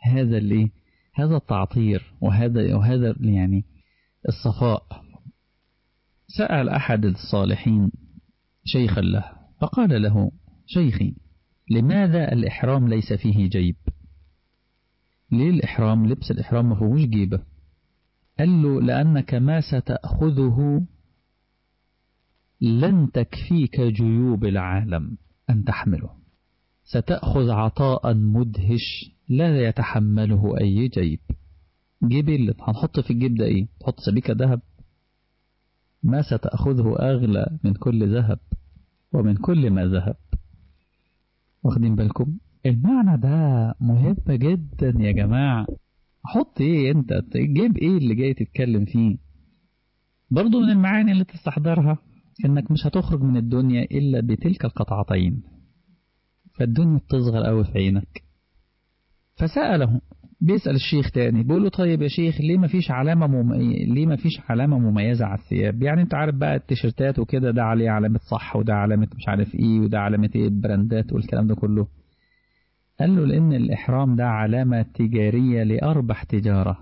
هذا اللي هذا التعطير وهذا وهذا يعني الصفاء سأل أحد الصالحين شيخا له فقال له شيخي لماذا الإحرام ليس فيه جيب ليه الإحرام لبس الإحرام ما فيهوش جيبة قال له لأنك ما ستأخذه لن تكفيك جيوب العالم أن تحمله ستأخذ عطاء مدهش لا يتحمله أي جيب جيب اللي هنحط في الجيب ده إيه تحط سبيكة ذهب ما ستأخذه أغلى من كل ذهب ومن كل ما ذهب واخدين بالكم المعنى ده مهم جدا يا جماعة حط ايه انت جيب ايه اللي جاي تتكلم فيه برضو من المعاني اللي تستحضرها انك مش هتخرج من الدنيا الا بتلك القطعتين فالدنيا بتصغر قوي في عينك فسأله بيسأل الشيخ تاني بيقول له طيب يا شيخ ليه ما فيش علامة ممي... ليه ما فيش علامة مميزة على الثياب يعني انت عارف بقى التيشيرتات وكده ده عليه علامة صح وده علامة مش عارف ايه وده علامة ايه براندات والكلام ده كله قال له لأن الإحرام ده علامة تجارية لأربح تجارة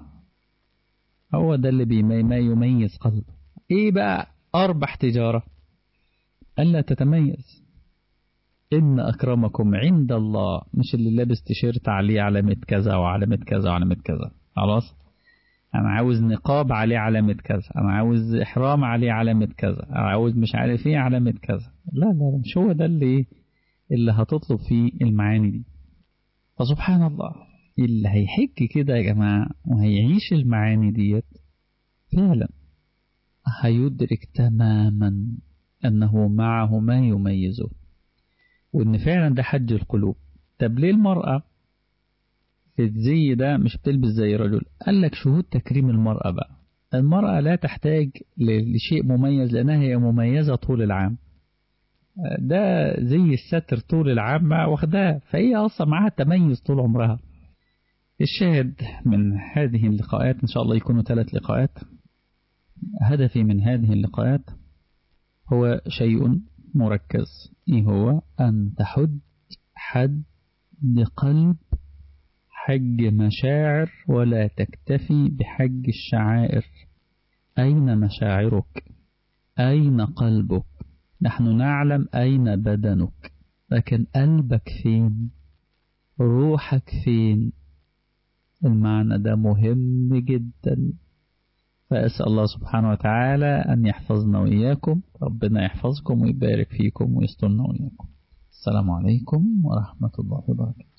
هو ده اللي بما ما يميز قلبه ايه بقى أربح تجارة ألا تتميز إن أكرمكم عند الله مش اللي لابس تيشيرت عليه علامة كذا وعلامة كذا وعلامة كذا خلاص أنا عاوز نقاب عليه علامة كذا أنا عاوز إحرام عليه علامة كذا أنا عاوز مش عارف إيه علامة كذا لا لا مش هو ده اللي اللي هتطلب فيه المعاني دي فسبحان الله اللي هيحج كده يا جماعة وهيعيش المعاني ديت فعلا هيدرك تماما أنه معه ما يميزه وإن فعلا ده حج القلوب طب ليه المرأة في الزي ده مش بتلبس زي رجل قال لك شهود تكريم المرأة بقى المرأة لا تحتاج لشيء مميز لأنها هي مميزة طول العام ده زي الستر طول العام ما واخداه فهي أصلا معاها تميز طول عمرها الشاهد من هذه اللقاءات إن شاء الله يكونوا ثلاث لقاءات هدفي من هذه اللقاءات هو شيء مركز إيه هو أن تحج حد قلب حج مشاعر ولا تكتفي بحج الشعائر أين مشاعرك أين قلبك نحن نعلم أين بدنك لكن قلبك فين روحك فين المعنى ده مهم جدا فأسأل الله سبحانه وتعالى أن يحفظنا وإياكم ربنا يحفظكم ويبارك فيكم ويسترنا وإياكم السلام عليكم ورحمة الله وبركاته